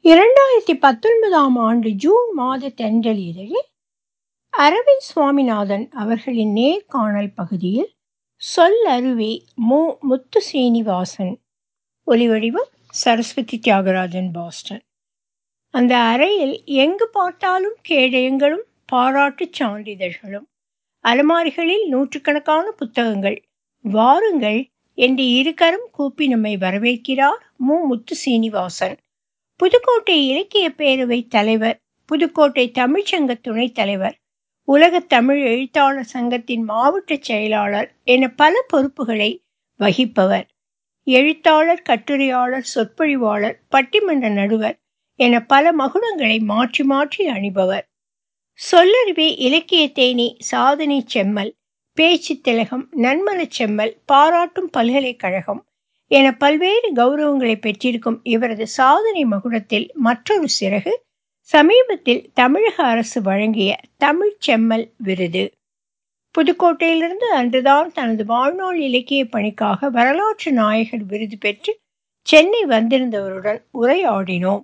இரண்டாயிரத்தி பத்தொன்பதாம் ஆண்டு ஜூன் மாத தென்றல் இதழில் அரவிந்த் சுவாமிநாதன் அவர்களின் நேர்காணல் பகுதியில் சொல்லருவி மு முத்து சீனிவாசன் ஒலிவடிவம் சரஸ்வதி தியாகராஜன் பாஸ்டன் அந்த அறையில் எங்கு பார்த்தாலும் கேடயங்களும் பாராட்டுச் சான்றிதழ்களும் அலமாரிகளில் நூற்றுக்கணக்கான புத்தகங்கள் வாருங்கள் என்று இருகரம் கூப்பி நம்மை வரவேற்கிறார் மு முத்து சீனிவாசன் புதுக்கோட்டை இலக்கிய பேரவை தலைவர் புதுக்கோட்டை தமிழ்ச்சங்க துணைத் தலைவர் உலக தமிழ் எழுத்தாளர் சங்கத்தின் மாவட்ட செயலாளர் என பல பொறுப்புகளை வகிப்பவர் எழுத்தாளர் கட்டுரையாளர் சொற்பொழிவாளர் பட்டிமன்ற நடுவர் என பல மகுடங்களை மாற்றி மாற்றி அணிபவர் சொல்லருவி இலக்கிய தேனி சாதனை செம்மல் பேச்சு திலகம் நன்மனச் செம்மல் பாராட்டும் பல்கலைக்கழகம் என பல்வேறு கௌரவங்களை பெற்றிருக்கும் இவரது சாதனை மகுடத்தில் மற்றொரு சிறகு சமீபத்தில் தமிழக அரசு வழங்கிய தமிழ் செம்மல் விருது புதுக்கோட்டையிலிருந்து அன்றுதான் தனது வாழ்நாள் இலக்கிய பணிக்காக வரலாற்று நாயகர் விருது பெற்று சென்னை வந்திருந்தவருடன் உரையாடினோம்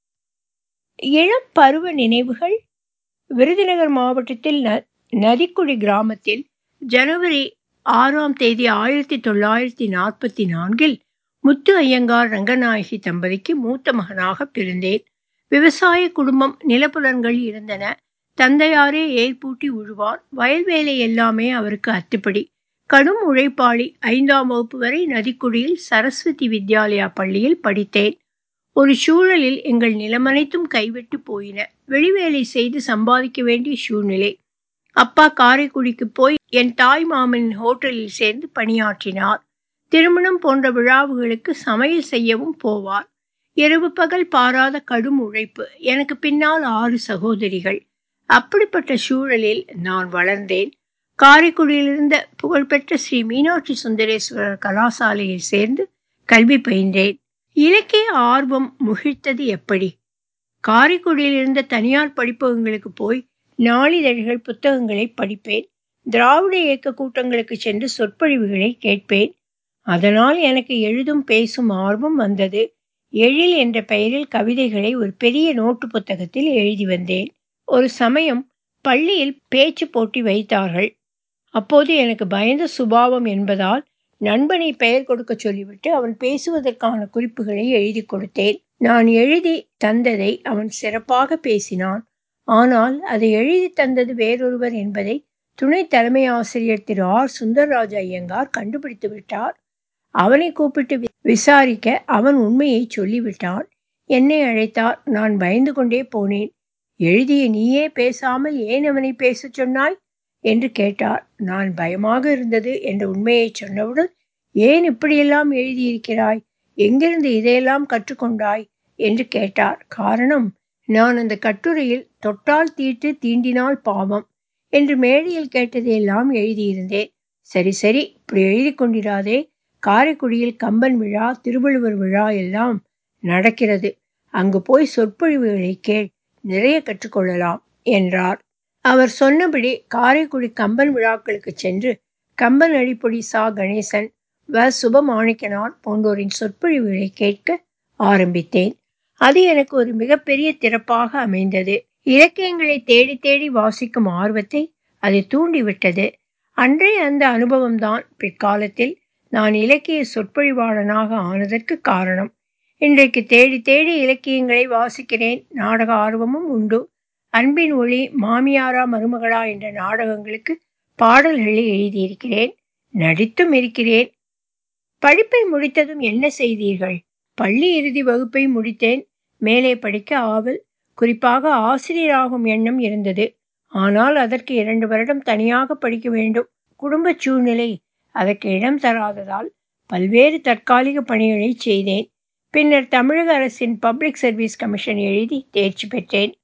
இளம் பருவ நினைவுகள் விருதுநகர் மாவட்டத்தில் ந நதிக்குடி கிராமத்தில் ஜனவரி ஆறாம் தேதி ஆயிரத்தி தொள்ளாயிரத்தி நாற்பத்தி நான்கில் முத்து ஐயங்கார் ரங்கநாயகி தம்பதிக்கு மூத்த மகனாக பிறந்தேன் விவசாய குடும்பம் நிலப்புலன்கள் இருந்தன தந்தையாரே ஏற்பூட்டி உழுவார் வயல் வேலை எல்லாமே அவருக்கு அத்துப்படி கடும் உழைப்பாளி ஐந்தாம் வகுப்பு வரை நதிக்குடியில் சரஸ்வதி வித்யாலயா பள்ளியில் படித்தேன் ஒரு சூழலில் எங்கள் நிலமனைத்தும் கைவிட்டு போயின வெளிவேலை செய்து சம்பாதிக்க வேண்டிய சூழ்நிலை அப்பா காரைக்குடிக்கு போய் என் தாய் மாமனின் ஹோட்டலில் சேர்ந்து பணியாற்றினார் திருமணம் போன்ற விழாவுகளுக்கு சமையல் செய்யவும் போவார் இரவு பகல் பாராத கடும் உழைப்பு எனக்கு பின்னால் ஆறு சகோதரிகள் அப்படிப்பட்ட சூழலில் நான் வளர்ந்தேன் காரைக்குடியிலிருந்த புகழ்பெற்ற ஸ்ரீ மீனாட்சி சுந்தரேஸ்வரர் கலாசாலையில் சேர்ந்து கல்வி பயின்றேன் இலக்கிய ஆர்வம் முகிழ்த்தது எப்படி காரைக்குடியில் இருந்த தனியார் படிப்பகங்களுக்கு போய் நாளிதழ்கள் புத்தகங்களை படிப்பேன் திராவிட இயக்க கூட்டங்களுக்கு சென்று சொற்பொழிவுகளை கேட்பேன் அதனால் எனக்கு எழுதும் பேசும் ஆர்வம் வந்தது எழில் என்ற பெயரில் கவிதைகளை ஒரு பெரிய நோட்டு புத்தகத்தில் எழுதி வந்தேன் ஒரு சமயம் பள்ளியில் பேச்சு போட்டி வைத்தார்கள் அப்போது எனக்கு பயந்த சுபாவம் என்பதால் நண்பனை பெயர் கொடுக்க சொல்லிவிட்டு அவன் பேசுவதற்கான குறிப்புகளை எழுதி கொடுத்தேன் நான் எழுதி தந்ததை அவன் சிறப்பாக பேசினான் ஆனால் அதை எழுதி தந்தது வேறொருவர் என்பதை துணை தலைமை ஆசிரியர் திரு ஆர் சுந்தர்ராஜ ஐயங்கார் கண்டுபிடித்து விட்டார் அவனை கூப்பிட்டு விசாரிக்க அவன் உண்மையை சொல்லிவிட்டான் என்னை அழைத்தார் நான் பயந்து கொண்டே போனேன் எழுதிய நீயே பேசாமல் ஏன் அவனை பேசச் சொன்னாய் என்று கேட்டார் நான் பயமாக இருந்தது என்ற உண்மையை சொன்னவுடன் ஏன் இப்படியெல்லாம் எழுதியிருக்கிறாய் எங்கிருந்து இதையெல்லாம் கற்றுக்கொண்டாய் என்று கேட்டார் காரணம் நான் அந்த கட்டுரையில் தொட்டால் தீட்டு தீண்டினால் பாவம் என்று மேடையில் கேட்டதையெல்லாம் எழுதியிருந்தேன் சரி சரி இப்படி எழுதி கொண்டிராதே காரைக்குடியில் கம்பன் விழா திருவள்ளுவர் விழா எல்லாம் நடக்கிறது அங்கு போய் சொற்பொழிவுகளை கேள் நிறைய கற்றுக்கொள்ளலாம் என்றார் அவர் சொன்னபடி காரைக்குடி கம்பன் விழாக்களுக்கு சென்று கம்பன் அடிப்பொடி சா கணேசன் வ சுபமாணிக்கனார் போன்றோரின் சொற்பொழிவுகளை கேட்க ஆரம்பித்தேன் அது எனக்கு ஒரு மிகப்பெரிய திறப்பாக அமைந்தது இலக்கியங்களை தேடி தேடி வாசிக்கும் ஆர்வத்தை அது தூண்டிவிட்டது அன்றைய அந்த அனுபவம்தான் பிற்காலத்தில் நான் இலக்கிய சொற்பொழிவாளனாக ஆனதற்கு காரணம் இன்றைக்கு தேடி தேடி இலக்கியங்களை வாசிக்கிறேன் நாடக ஆர்வமும் உண்டு அன்பின் ஒளி மாமியாரா மருமகளா என்ற நாடகங்களுக்கு பாடல்களை எழுதியிருக்கிறேன் நடித்தும் இருக்கிறேன் படிப்பை முடித்ததும் என்ன செய்தீர்கள் பள்ளி இறுதி வகுப்பை முடித்தேன் மேலே படிக்க ஆவல் குறிப்பாக ஆசிரியராகும் எண்ணம் இருந்தது ஆனால் அதற்கு இரண்டு வருடம் தனியாக படிக்க வேண்டும் குடும்ப சூழ்நிலை அதற்கு இடம் தராததால் பல்வேறு தற்காலிக பணிகளை செய்தேன் பின்னர் தமிழக அரசின் பப்ளிக் சர்வீஸ் கமிஷன் எழுதி தேர்ச்சி பெற்றேன்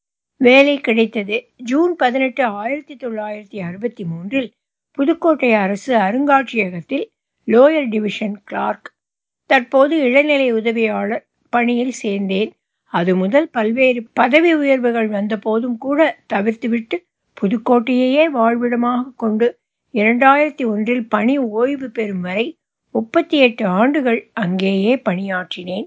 வேலை கிடைத்தது ஜூன் பதினெட்டு ஆயிரத்தி தொள்ளாயிரத்தி அறுபத்தி மூன்றில் புதுக்கோட்டை அரசு அருங்காட்சியகத்தில் லோயர் டிவிஷன் கிளார்க் தற்போது இளநிலை உதவியாளர் பணியில் சேர்ந்தேன் அது முதல் பல்வேறு பதவி உயர்வுகள் வந்த போதும் கூட தவிர்த்துவிட்டு புதுக்கோட்டையையே வாழ்விடமாக கொண்டு இரண்டாயிரத்தி ஒன்றில் பணி ஓய்வு பெறும் வரை முப்பத்தி எட்டு ஆண்டுகள் அங்கேயே பணியாற்றினேன்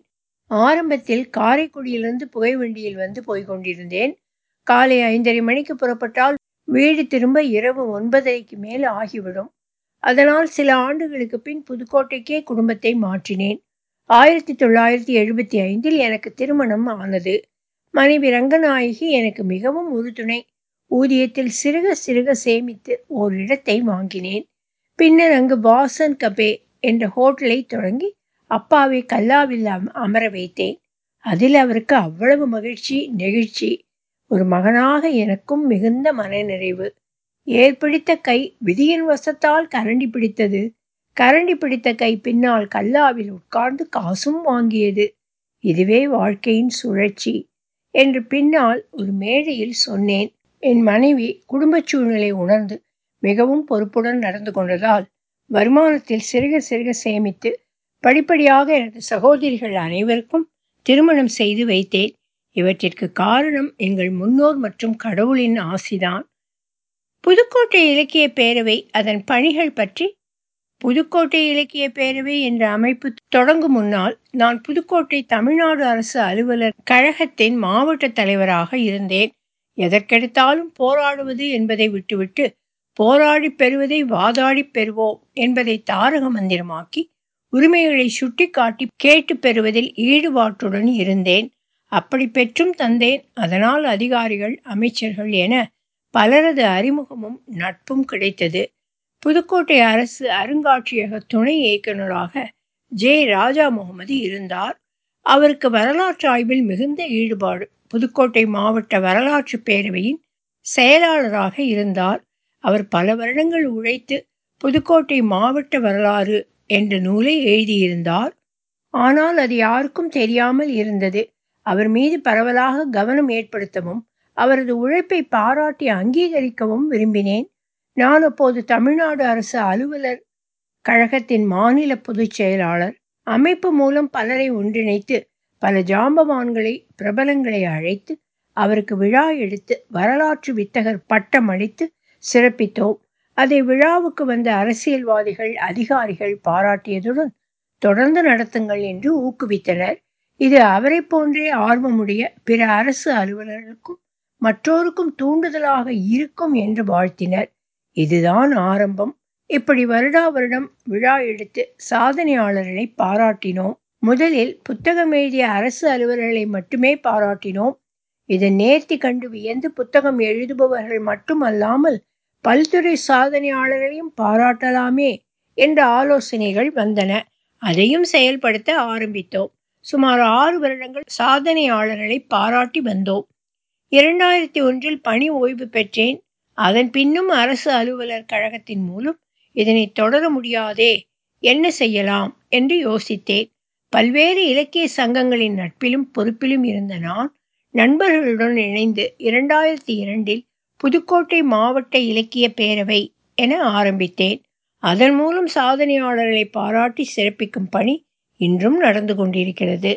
ஆரம்பத்தில் காரைக்குடியிலிருந்து புகைவண்டியில் வந்து போய்க் கொண்டிருந்தேன் காலை ஐந்தரை மணிக்கு புறப்பட்டால் வீடு திரும்ப இரவு ஒன்பதரைக்கு மேல் ஆகிவிடும் அதனால் சில ஆண்டுகளுக்கு பின் புதுக்கோட்டைக்கே குடும்பத்தை மாற்றினேன் ஆயிரத்தி தொள்ளாயிரத்தி எழுபத்தி ஐந்தில் எனக்கு திருமணம் ஆனது மனைவி ரங்கநாயகி எனக்கு மிகவும் உறுதுணை ஊதியத்தில் சிறுக சிறுக சேமித்து ஓர் இடத்தை வாங்கினேன் பின்னர் அங்கு வாசன் கபே என்ற ஹோட்டலை தொடங்கி அப்பாவை கல்லாவில் அமர வைத்தேன் அதில் அவருக்கு அவ்வளவு மகிழ்ச்சி நெகிழ்ச்சி ஒரு மகனாக எனக்கும் மிகுந்த மனநிறைவு ஏற்பிடித்த கை விதியின் வசத்தால் கரண்டி பிடித்தது கரண்டி பிடித்த கை பின்னால் கல்லாவில் உட்கார்ந்து காசும் வாங்கியது இதுவே வாழ்க்கையின் சுழற்சி என்று பின்னால் ஒரு மேடையில் சொன்னேன் என் மனைவி குடும்ப சூழ்நிலை உணர்ந்து மிகவும் பொறுப்புடன் நடந்து கொண்டதால் வருமானத்தில் சிறுக சிறுக சேமித்து படிப்படியாக எனது சகோதரிகள் அனைவருக்கும் திருமணம் செய்து வைத்தேன் இவற்றிற்கு காரணம் எங்கள் முன்னோர் மற்றும் கடவுளின் ஆசிதான் புதுக்கோட்டை இலக்கிய பேரவை அதன் பணிகள் பற்றி புதுக்கோட்டை இலக்கிய பேரவை என்ற அமைப்பு தொடங்கும் முன்னால் நான் புதுக்கோட்டை தமிழ்நாடு அரசு அலுவலர் கழகத்தின் மாவட்ட தலைவராக இருந்தேன் எதற்கெடுத்தாலும் போராடுவது என்பதை விட்டுவிட்டு போராடி பெறுவதை வாதாடி பெறுவோம் என்பதை தாரக மந்திரமாக்கி உரிமைகளை சுட்டிக்காட்டி கேட்டு பெறுவதில் ஈடுபாட்டுடன் இருந்தேன் அப்படி பெற்றும் தந்தேன் அதனால் அதிகாரிகள் அமைச்சர்கள் என பலரது அறிமுகமும் நட்பும் கிடைத்தது புதுக்கோட்டை அரசு அருங்காட்சியக துணை இயக்குநராக ஜே ராஜா முகமது இருந்தார் அவருக்கு வரலாற்று ஆய்வில் மிகுந்த ஈடுபாடு புதுக்கோட்டை மாவட்ட வரலாற்று பேரவையின் செயலாளராக இருந்தார் அவர் பல வருடங்கள் உழைத்து புதுக்கோட்டை மாவட்ட வரலாறு என்ற நூலை எழுதியிருந்தார் ஆனால் அது யாருக்கும் தெரியாமல் இருந்தது அவர் மீது பரவலாக கவனம் ஏற்படுத்தவும் அவரது உழைப்பை பாராட்டி அங்கீகரிக்கவும் விரும்பினேன் நான் அப்போது தமிழ்நாடு அரசு அலுவலர் கழகத்தின் மாநில பொதுச் செயலாளர் அமைப்பு மூலம் பலரை ஒன்றிணைத்து பல ஜாம்பவான்களை பிரபலங்களை அழைத்து அவருக்கு விழா எடுத்து வரலாற்று வித்தகர் பட்டம் அளித்து சிறப்பித்தோம் அதை விழாவுக்கு வந்த அரசியல்வாதிகள் அதிகாரிகள் பாராட்டியதுடன் தொடர்ந்து நடத்துங்கள் என்று ஊக்குவித்தனர் இது அவரை போன்றே ஆர்வமுடைய பிற அரசு அலுவலர்களுக்கும் மற்றோருக்கும் தூண்டுதலாக இருக்கும் என்று வாழ்த்தினர் இதுதான் ஆரம்பம் இப்படி வருடா வருடம் விழா எடுத்து சாதனையாளர்களை பாராட்டினோம் முதலில் புத்தகம் எழுதிய அரசு அலுவலர்களை மட்டுமே பாராட்டினோம் இதன் நேர்த்தி கண்டு வியந்து புத்தகம் எழுதுபவர்கள் மட்டுமல்லாமல் பல்துறை சாதனையாளர்களையும் பாராட்டலாமே என்ற ஆலோசனைகள் வந்தன அதையும் செயல்படுத்த ஆரம்பித்தோம் சுமார் ஆறு வருடங்கள் சாதனையாளர்களை பாராட்டி வந்தோம் இரண்டாயிரத்தி ஒன்றில் பணி ஓய்வு பெற்றேன் அதன் பின்னும் அரசு அலுவலர் கழகத்தின் மூலம் இதனை தொடர முடியாதே என்ன செய்யலாம் என்று யோசித்தேன் பல்வேறு இலக்கிய சங்கங்களின் நட்பிலும் பொறுப்பிலும் இருந்த நான் நண்பர்களுடன் இணைந்து இரண்டாயிரத்தி இரண்டில் புதுக்கோட்டை மாவட்ட இலக்கிய பேரவை என ஆரம்பித்தேன் அதன் மூலம் சாதனையாளர்களை பாராட்டி சிறப்பிக்கும் பணி இன்றும் நடந்து கொண்டிருக்கிறது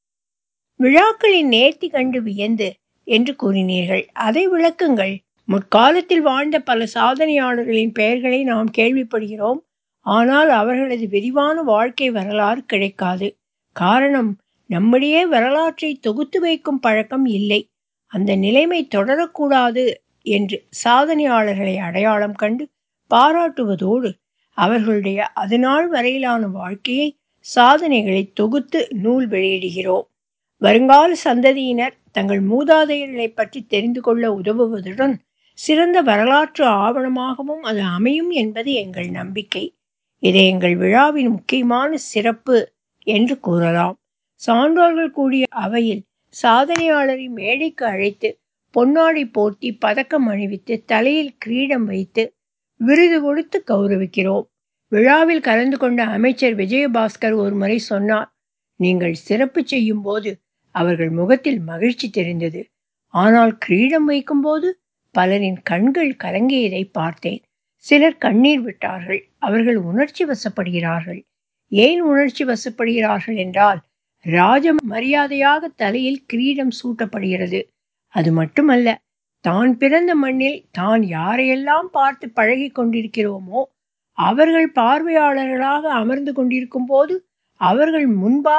விழாக்களின் நேர்த்தி கண்டு வியந்து என்று கூறினீர்கள் அதை விளக்குங்கள் முற்காலத்தில் வாழ்ந்த பல சாதனையாளர்களின் பெயர்களை நாம் கேள்விப்படுகிறோம் ஆனால் அவர்களது விரிவான வாழ்க்கை வரலாறு கிடைக்காது காரணம் நம்மிடையே வரலாற்றை தொகுத்து வைக்கும் பழக்கம் இல்லை அந்த நிலைமை தொடரக்கூடாது என்று சாதனையாளர்களை அடையாளம் கண்டு பாராட்டுவதோடு அவர்களுடைய அதுநாள் வரையிலான வாழ்க்கையை சாதனைகளை தொகுத்து நூல் வெளியிடுகிறோம் வருங்கால சந்ததியினர் தங்கள் மூதாதையர்களை பற்றி தெரிந்து கொள்ள உதவுவதுடன் சிறந்த வரலாற்று ஆவணமாகவும் அது அமையும் என்பது எங்கள் நம்பிக்கை இதை எங்கள் விழாவின் முக்கியமான சிறப்பு என்று கூறலாம் சான்றோர்கள் கூடிய அவையில் சாதனையாளரை மேடைக்கு அழைத்து பொன்னாடை போர்த்தி பதக்கம் அணிவித்து தலையில் கிரீடம் வைத்து விருது கொடுத்து கௌரவிக்கிறோம் விழாவில் கலந்து கொண்ட அமைச்சர் விஜயபாஸ்கர் ஒரு முறை சொன்னார் நீங்கள் சிறப்பு செய்யும் போது அவர்கள் முகத்தில் மகிழ்ச்சி தெரிந்தது ஆனால் கிரீடம் வைக்கும்போது பலரின் கண்கள் கலங்கியதை பார்த்தேன் சிலர் கண்ணீர் விட்டார்கள் அவர்கள் உணர்ச்சி வசப்படுகிறார்கள் ஏன் உணர்ச்சி வசப்படுகிறார்கள் என்றால் ராஜ மரியாதையாக தலையில் கிரீடம் சூட்டப்படுகிறது அது மட்டுமல்ல தான் பிறந்த மண்ணில் தான் யாரையெல்லாம் பார்த்து பழகி கொண்டிருக்கிறோமோ அவர்கள் பார்வையாளர்களாக அமர்ந்து கொண்டிருக்கும் போது அவர்கள் முன்பாக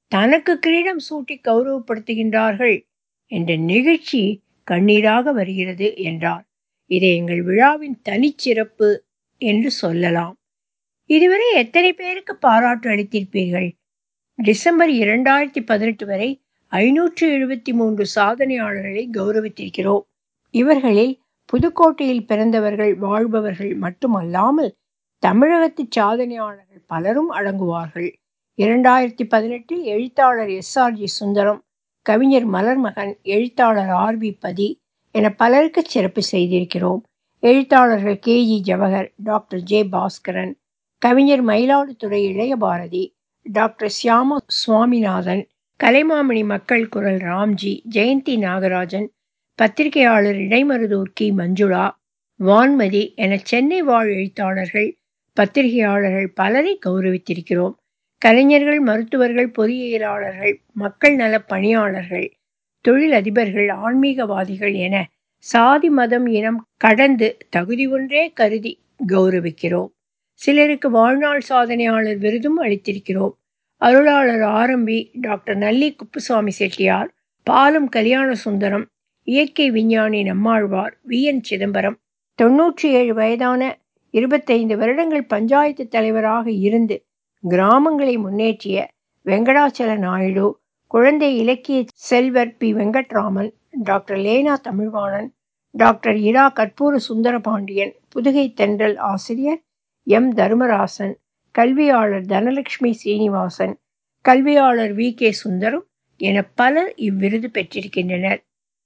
தனக்கு கிரீடம் சூட்டி கௌரவப்படுத்துகின்றார்கள் என்ற நெகிழ்ச்சி கண்ணீராக வருகிறது என்றார் இதை எங்கள் விழாவின் தனிச்சிறப்பு என்று சொல்லலாம் இதுவரை எத்தனை பேருக்கு பாராட்டு அளித்திருப்பீர்கள் டிசம்பர் இரண்டாயிரத்தி பதினெட்டு வரை ஐநூற்று எழுபத்தி மூன்று சாதனையாளர்களை கௌரவித்திருக்கிறோம் இவர்களில் புதுக்கோட்டையில் பிறந்தவர்கள் வாழ்பவர்கள் மட்டுமல்லாமல் தமிழகத்து சாதனையாளர்கள் பலரும் அடங்குவார்கள் இரண்டாயிரத்தி பதினெட்டில் எழுத்தாளர் எஸ் ஆர் ஜி சுந்தரம் கவிஞர் மலர்மகன் எழுத்தாளர் ஆர் வி பதி என பலருக்கு சிறப்பு செய்திருக்கிறோம் எழுத்தாளர்கள் K G Jawahar doctor J Bhaskaran கவிஞர் மயிலாடுதுறை இளைய பாரதி டாக்டர் சியாம சுவாமிநாதன் கலைமாமணி மக்கள் குரல் ராம்ஜி ஜெயந்தி நாகராஜன் பத்திரிகையாளர் இடைமருதூர் கி மஞ்சுளா வான்மதி என சென்னை வாழ் எழுத்தாளர்கள் பத்திரிகையாளர்கள் பலரை கௌரவித்திருக்கிறோம் கலைஞர்கள் மருத்துவர்கள் பொறியியலாளர்கள் மக்கள் நல பணியாளர்கள் தொழிலதிபர்கள் ஆன்மீகவாதிகள் என சாதி மதம் இனம் கடந்து தகுதி ஒன்றே கருதி கௌரவிக்கிறோம் சிலருக்கு வாழ்நாள் சாதனையாளர் விருதும் அளித்திருக்கிறோம் அருளாளர் ஆரம்பி டாக்டர் நல்லி குப்புசாமி செட்டியார் பாலம் கல்யாண சுந்தரம் இயற்கை விஞ்ஞானி நம்மாழ்வார் வி என் சிதம்பரம் தொன்னூற்றி ஏழு வயதான இருபத்தைந்து வருடங்கள் பஞ்சாயத்து தலைவராக இருந்து கிராமங்களை முன்னேற்றிய வெங்கடாச்சல நாயுடு குழந்தை இலக்கிய செல்வர் P Venkatraman doctor Lena Tamilvanan doctor Ira Karpoora Sundarapandian Pudugai தென்றல் ஆசிரியர் எம் தர்மராசன் கல்வியாளர் தனலட்சுமி சீனிவாசன் கல்வியாளர் வி கே சுந்தரம் என பலர் இவ்விருது பெற்றிருக்கின்றனர்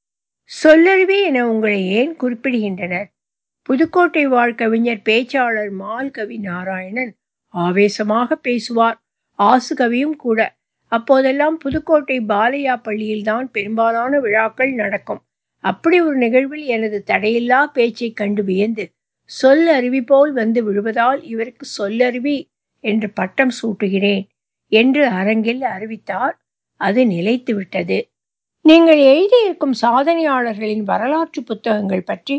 சொல்லறிவே என உங்களை ஏன் குறிப்பிடுகின்றனர் புதுக்கோட்டை வாழ் கவிஞர் பேச்சாளர் மால் கவி நாராயணன் ஆவேசமாக பேசுவார் ஆசு கவியும் கூட அப்போதெல்லாம் புதுக்கோட்டை பாலையா பள்ளியில்தான் பெரும்பாலான விழாக்கள் நடக்கும் அப்படி ஒரு நிகழ்வில் எனது தடையில்லா பேச்சை கண்டு வியந்து சொல் அருவி போல் வந்து விழுவதால் இவருக்கு சொல்லருவி என்று பட்டம் சூட்டுகிறேன் என்று அரங்கில் அறிவித்தார் அது நிலைத்து விட்டது நீங்கள் எழுதியிருக்கும் சாதனையாளர்களின் வரலாற்று புத்தகங்கள் பற்றி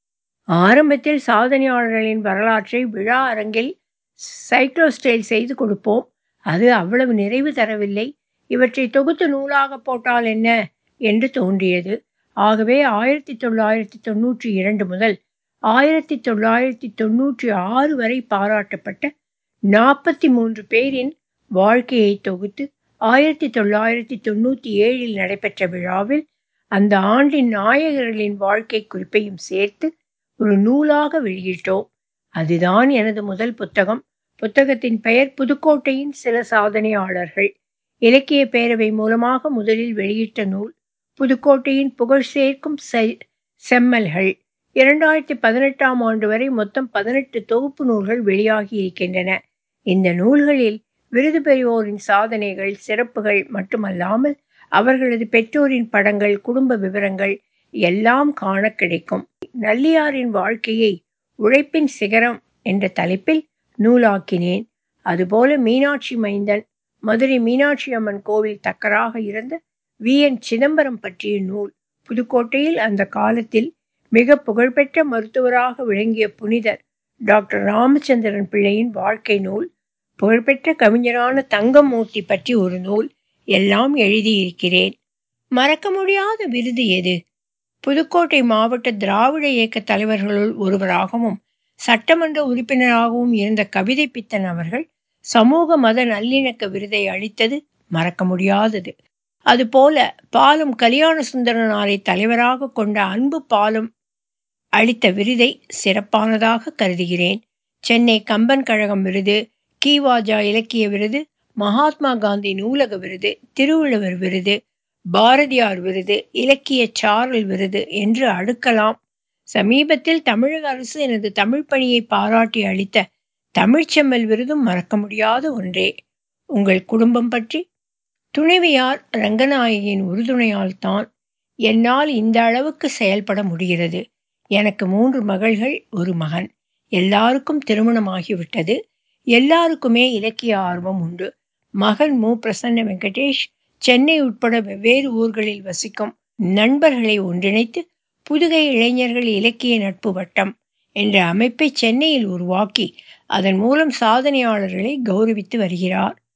ஆரம்பத்தில் சாதனையாளர்களின் வரலாற்றை விழா அரங்கில் சைக்ளோஸ்டைல் செய்து கொடுப்போம் அது அவ்வளவு நிறைவு தரவில்லை இவற்றை தொகுத்து நூலாக போட்டால் என்ன என்று தோன்றியது ஆகவே ஆயிரத்தி தொள்ளாயிரத்தி தொன்னூற்றி இரண்டு முதல் ஆயிரத்தி தொள்ளாயிரத்தி தொன்னூற்றி ஆறு வரை பாராட்டப்பட்ட நாற்பத்தி மூன்று பேரின் வாழ்க்கையை தொகுத்து ஆயிரத்தி தொள்ளாயிரத்தி தொண்ணூற்றி ஏழில் நடைபெற்ற விழாவில் அந்த ஆண்டின் நாயகர்களின் வாழ்க்கை குறிப்பையும் சேர்த்து ஒரு நூலாக வெளியிட்டோம் அதுதான் எனது முதல் புத்தகம் புத்தகத்தின் பெயர் புதுக்கோட்டையின் சில சாதனையாளர்கள் இலக்கிய பேரவை மூலமாக முதலில் வெளியிட்ட நூல் புதுக்கோட்டையின் புகழ் சேர்க்கும் செம்மல்கள் இரண்டாயிரத்தி பதினெட்டாம் ஆண்டு வரை மொத்தம் பதினெட்டு தொகுப்பு நூல்கள் வெளியாகி இருக்கின்றன இந்த நூல்களில் விருது பெறுவோரின் சாதனைகள் சிறப்புகள் மட்டுமல்லாமல் அவர்களது பெற்றோரின் படங்கள் குடும்ப விவரங்கள் எல்லாம் காண கிடைக்கும் நல்லியாரின் வாழ்க்கையை உழைப்பின் சிகரம் என்ற தலைப்பில் நூலாக்கினேன் அதுபோல மீனாட்சி மைந்தன் மதுரை மீனாட்சி அம்மன் கோவில் தக்கராக இருந்த வி என் சிதம்பரம் பற்றிய நூல் புதுக்கோட்டையில் அந்த காலத்தில் மிக புகழ்பெற்ற மருத்துவராக விளங்கிய புனிதர் டாக்டர் ராமச்சந்திரன் பிள்ளையின் வாழ்க்கை நூல் புகழ்பெற்ற கவிஞரான தங்கமூர்த்தி பற்றி ஒரு நூல் எல்லாம் எழுதியிருக்கிறேன் மறக்க முடியாத விருது எது புதுக்கோட்டை மாவட்ட திராவிட இயக்க தலைவர்களுள் ஒருவராகவும் சட்டமன்ற உறுப்பினராகவும் இருந்த கவிதை பித்தன் அவர்கள் சமூக மத நல்லிணக்க விருதை அளித்தது மறக்க முடியாதது அதுபோல பாலம் கல்யாண சுந்தரனாரை தலைவராக கொண்ட அன்பு பாலம் அளித்த விருதை சிறப்பானதாக கருதுகிறேன் சென்னை கம்பன் கழகம் விருது கீவாஜா இலக்கிய விருது மகாத்மா காந்தி நூலக விருது திருவள்ளுவர் விருது பாரதியார் விருது இலக்கிய சாரல் விருது என்று அடுக்கலாம் சமீபத்தில் தமிழக அரசு எனது தமிழ் பணியை பாராட்டி அளித்த தமிழ்ச்செம்மல் விருதும் மறக்க முடியாத ஒன்றே உங்கள் குடும்பம் பற்றி துணைவியார் ரங்கநாயகியின் உறுதுணையால் தான் என்னால் இந்த அளவுக்கு செயல்பட முடிகிறது எனக்கு மூன்று மகள்கள் ஒரு மகன் எல்லாருக்கும் திருமணமாகிவிட்டது எல்லாருக்குமே இலக்கிய ஆர்வம் உண்டு மகன் மு பிரசன்ன வெங்கடேஷ் சென்னை உட்பட வெவ்வேறு ஊர்களில் வசிக்கும் நண்பர்களை ஒன்றிணைத்து புதுகை இளைஞர்கள் இலக்கிய நட்பு வட்டம் என்ற அமைப்பை சென்னையில் உருவாக்கி அதன் மூலம் சாதனையாளர்களை கௌரவித்து வருகிறார்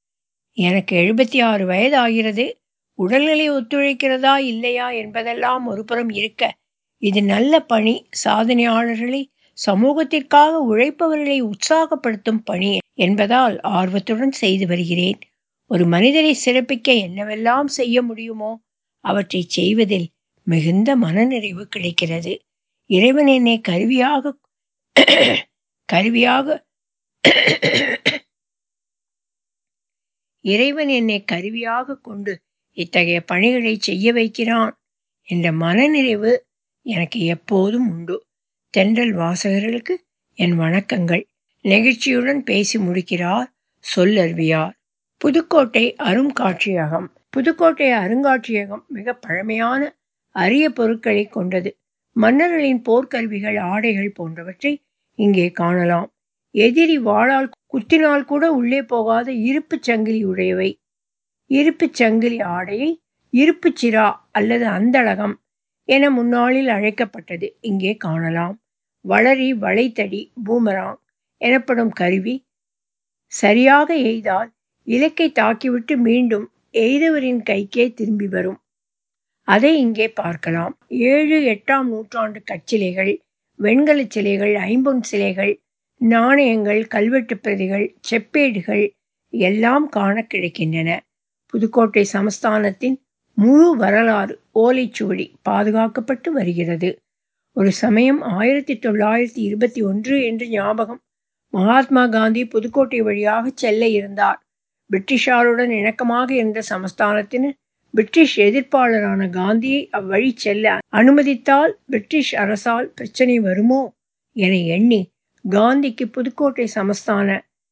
எனக்கு எழுபத்தி ஆறு வயது ஆகிறது உடல்நிலை ஒத்துழைக்கிறதா இல்லையா என்பதெல்லாம் ஒருபுறம் இருக்க இது நல்ல பணி சாதனையாளர்களை சமூகத்திற்காக உழைப்பவர்களை உற்சாகப்படுத்தும் பணி என்பதால் ஆர்வத்துடன் செய்து வருகிறேன் ஒரு மனிதரை சிறப்பிக்க என்னவெல்லாம் செய்ய முடியுமோ அவற்றை செய்வதில் மிகுந்த மனநிறைவு கிடைக்கிறது இறைவன் என்னை கருவியாக கருவியாக இறைவன் என்னை கருவியாக கொண்டு இத்தகைய பணிகளை செய்ய வைக்கிறான் என்ற மனநிறைவு எனக்கு எப்போதும் உண்டு தென்றல் வாசகர்களுக்கு என் வணக்கங்கள் நெகிழ்ச்சியுடன் பேசி முடிக்கிறார் சொல்லர்வியார் புதுக்கோட்டை அருங்காட்சியகம் புதுக்கோட்டை அருங்காட்சியகம் மிக பழமையான அரிய பொருட்களை கொண்டது மன்னர்களின் போர்க்கருவிகள் ஆடைகள் போன்றவற்றை இங்கே காணலாம் எதிரி வாளால் குத்தினால் கூட உள்ளே போகாத இருப்புச் சங்கிலி உடையவை இருப்புச் சங்கிலி ஆடையை இருப்புச் சிரா அல்லது அந்தளகம் என முன்னாளில் அழைக்கப்பட்டது இங்கே காணலாம் வளரி வளைத்தடி பூமராங் எனப்படும் கருவி சரியாக எய்தால் இலக்கை தாக்கிவிட்டு மீண்டும் எய்தவரின் கைக்கே திரும்பி வரும் அதை இங்கே பார்க்கலாம் ஏழு எட்டாம் நூற்றாண்டு கச்சிலைகள் வெண்கலச் சிலைகள் ஐம்பொன் சிலைகள் நாணயங்கள் கல்வெட்டு பிரதிகள் செப்பேடுகள் எல்லாம் காண கிடைக்கின்றன புதுக்கோட்டை சமஸ்தானத்தின் முழு வரலாறு ஓலைச்சுவடி பாதுகாக்கப்பட்டு வருகிறது ஒரு சமயம் ஆயிரத்தி தொள்ளாயிரத்தி இருபத்தி ஒன்று என்று ஞாபகம் மகாத்மா காந்தி புதுக்கோட்டை வழியாக செல்ல இருந்தார் பிரிட்டிஷாருடன் இணக்கமாக இருந்த சமஸ்தானத்தினர் பிரிட்டிஷ் எதிர்ப்பாளரான காந்தியை அவ்வழி செல்ல அனுமதித்தால் பிரிட்டிஷ் அரசால் பிரச்சனை வருமோ என எண்ணி காந்திக்கு புதுக்கோட்டை சமஸ்தான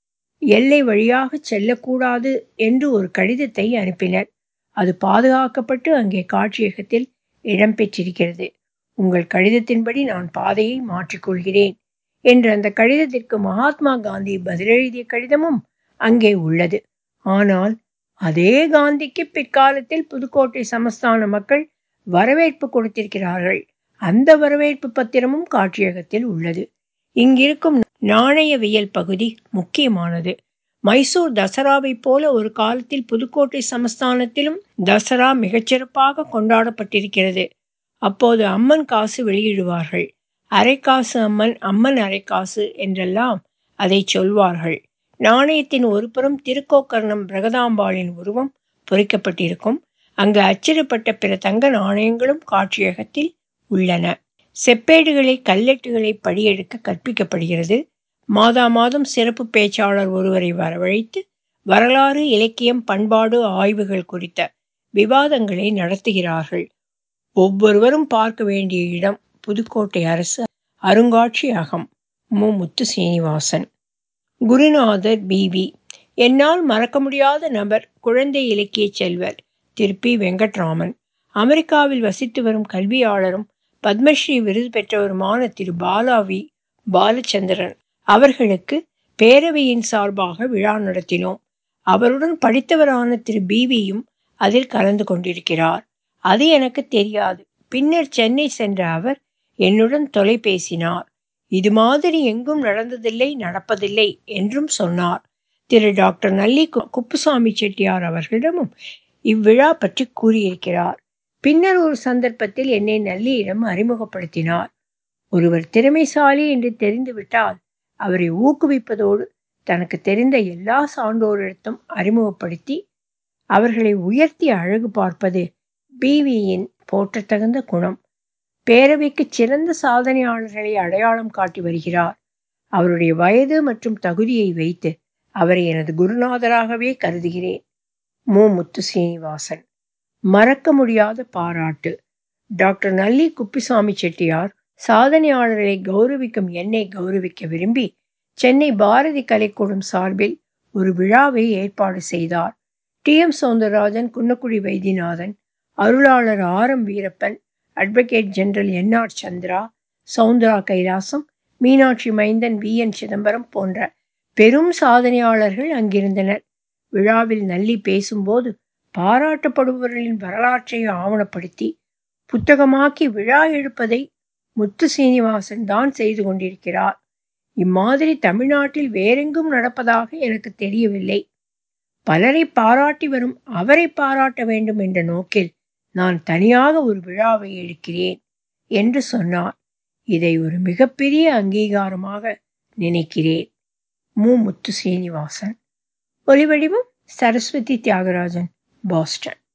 எல்லை வழியாக செல்லக்கூடாது என்று ஒரு கடிதத்தை அனுப்பினர் அது பாதுகாக்கப்பட்டு அங்கே காட்சியகத்தில் இடம்பெற்றிருக்கிறது உங்கள் கடிதத்தின்படி நான் பாதையை மாற்றிக்கொள்கிறேன் என்று அந்த கடிதத்திற்கு மகாத்மா காந்தி பதிலெழுதிய கடிதமும் அங்கே உள்ளது ஆனால் அதே காந்திக்கு பிற்காலத்தில் புதுக்கோட்டை சமஸ்தான மக்கள் வரவேற்பு கொடுத்திருக்கிறார்கள் அந்த வரவேற்பு பத்திரமும் காட்சியகத்தில் உள்ளது இங்கிருக்கும் நாணயவியல் பகுதி முக்கியமானது மைசூர் தசராவை போல ஒரு காலத்தில் புதுக்கோட்டை சமஸ்தானத்திலும் தசரா மிகச்சிறப்பாக கொண்டாடப்பட்டிருக்கிறது அப்போது அம்மன் காசு வெளியிடுவார்கள் அரைக்காசு அம்மன் அம்மன் அரைக்காசு என்றெல்லாம் அதை சொல்வார்கள் நாணயத்தின் ஒரு புறம் திருக்கோக்கர்ணம் பிரகதாம்பாளின் உருவம் பொறிக்கப்பட்டிருக்கும் அங்கு அச்சிடப்பட்ட பிற தங்க நாணயங்களும் காட்சியகத்தில் உள்ளன செப்பேடுகளை கல்லெட்டுகளை படியெடுக்க கற்பிக்கப்படுகிறது மாதா மாதம் சிறப்பு பேச்சாளர் ஒருவரை வரவழைத்து வரலாறு இலக்கியம் பண்பாடு ஆய்வுகள் குறித்த விவாதங்களை நடத்துகிறார்கள் ஒவ்வொருவரும் பார்க்க வேண்டிய இடம் புதுக்கோட்டை அரசு அருங்காட்சியகம் மு முத்து சீனிவாசன் குருநாதர் பிவி என்னால் மறக்க முடியாத நபர் குழந்தை இலக்கிய செல்வர் திரு பி வெங்கட்ராமன் அமெரிக்காவில் வசித்து வரும் கல்வியாளரும் பத்மஸ்ரீ விருது பெற்றவருமான திரு பாலாவி பாலச்சந்திரன் அவர்களுக்கு பேரவையின் சார்பாக விழா நடத்தினோம் அவருடன் படித்தவரான திரு பிவியும் அதில் கலந்து கொண்டிருக்கிறார் அது எனக்கு தெரியாது பின்னர் சென்னை சென்ற அவர் என்னுடன் தொலைபேசினார் இது மாதிரி எங்கும் நடந்ததில்லை நடப்பதில்லை என்றும் சொன்னார் திரு டாக்டர் நல்லி குப்புசாமி செட்டியார் அவர்களிடமும் இவ்விழா பற்றி கூறியிருக்கிறார் பின்னர் ஒரு சந்தர்ப்பத்தில் என்னை நல்லியிடம் அறிமுகப்படுத்தினார் ஒருவர் திறமைசாலி என்று தெரிந்துவிட்டால் அவரை ஊக்குவிப்பதோடு தனக்கு தெரிந்த எல்லா சான்றோரிடத்தும் அறிமுகப்படுத்தி அவர்களை உயர்த்தி அழகு பார்ப்பது பிவியின் போற்றத்தகுந்த குணம் பேரவைக்கு சிறந்த சாதனையாளர்களை அடையாளம் காட்டி வருகிறார் அவருடைய வயது மற்றும் தகுதியை வைத்து அவரை எனது குருநாதராகவே கருதுகிறேன் மு முத்து சீனிவாசன் மறக்க முடியாத பாராட்டு டாக்டர் நல்லி குப்பிசாமி செட்டியார் சாதனையாளர்களை கௌரவிக்கும் என்னை கௌரவிக்க விரும்பி சென்னை பாரதி கலைக்கூடம் சார்பில் ஒரு விழாவை ஏற்பாடு செய்தார் டி எம் சவுந்தரராஜன் குன்னக்குடி வைத்தியநாதன் அருளாளர் R M Veerappan advocate general N R Chandra Soundara Kailasam Meenakshi Mainthan V என் சிதம்பரம் போன்ற பெரும் சாதனையாளர்கள் அங்கிருந்தனர் விழாவில் நல்லி பேசும்போது பாராட்டப்படுபவர்களின் வரலாற்றை ஆவணப்படுத்தி புத்தகமாக்கி விழா எடுப்பதை முத்து சீனிவாசன் தான் செய்து கொண்டிருக்கிறார் இம்மாதிரி தமிழ்நாட்டில் வேறெங்கும் நடப்பதாக எனக்கு தெரியவில்லை பலரை பாராட்டி வரும் அவரை பாராட்ட வேண்டும் என்ற நோக்கில் நான் தனியாக ஒரு விழாவை எடுக்கிறேன் என்று சொன்னார் இதை ஒரு மிகப்பெரிய அங்கீகாரமாக நினைக்கிறேன் மு முத்து சீனிவாசன் ஒலிவடிவம் சரஸ்வதி தியாகராஜன் பாஸ்டன்